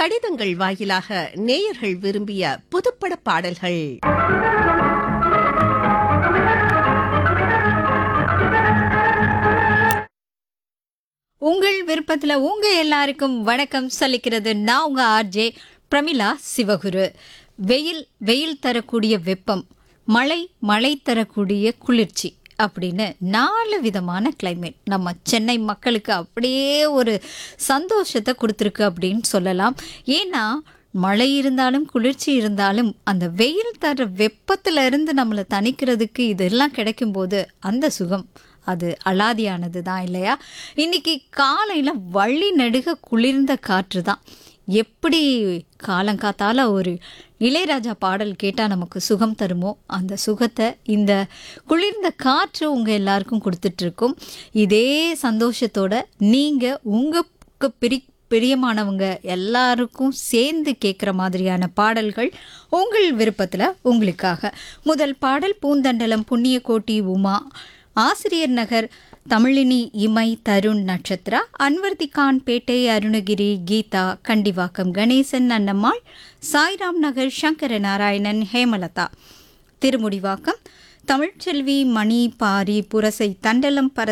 கடிதங்கள் வாயிலாக நேயர்கள் விரும்பிய புதுப்பட பாடல்கள் உங்கள் விருப்பத்தில் உங்க எல்லாருக்கும் வணக்கம் சொல்லிக்கிறது நான் உங்க ஆர்ஜே பிரமிளா சிவகுரு வெயில் வெயில் தரக்கூடிய வெப்பம் மழை மழை தரக்கூடிய குளிர்ச்சி அப்படின்னு நாலு விதமான கிளைமேட் நம்ம சென்னை மக்களுக்கு அப்படியே ஒரு சந்தோஷத்தை கொடுத்துருக்கு அப்படின்னு சொல்லலாம் ஏன்னா மழை இருந்தாலும் குளிர்ச்சி இருந்தாலும் அந்த வெயில் தர வெப்பத்துல இருந்து நம்மளை தணிக்கிறதுக்கு இதெல்லாம் கிடைக்கும்போது அந்த சுகம் அது அலாதியானது தான் இல்லையா இன்னைக்கு காலையில் வழி நடுக குளிர்ந்த காற்று தான் எப்படி காலங்காத்தால ஒரு இளையராஜா பாடல் கேட்டால் நமக்கு சுகம் தருமோ அந்த சுகத்தை இந்த குளிர்ந்த காற்று உங்கள் எல்லாருக்கும் கொடுத்துட்ருக்கும் இதே சந்தோஷத்தோட நீங்கள் உங்களுக்கு பிரி பிரியமானவங்க எல்லாருக்கும் சேர்ந்து கேட்குற மாதிரியான பாடல்கள் உங்கள் விருப்பத்தில் உங்களுக்காக முதல் பாடல் பூந்தண்டலம் புண்ணியகோட்டி உமா ஆசிரியர் நகர் தமிழினி இமை தருண் நட்சத்திரா அன்வர்தி கான் பேட்டை அருணகிரி கீதா கண்டிவாக்கம் கணேசன் அன்னம்மாள் சாய்ராம் நகர் சங்கர நாராயணன் ஹேமலதா திருமுடிவாக்கம் தமிழ்ச்செல்வி மணி பாரி புரசை தண்டலம் பர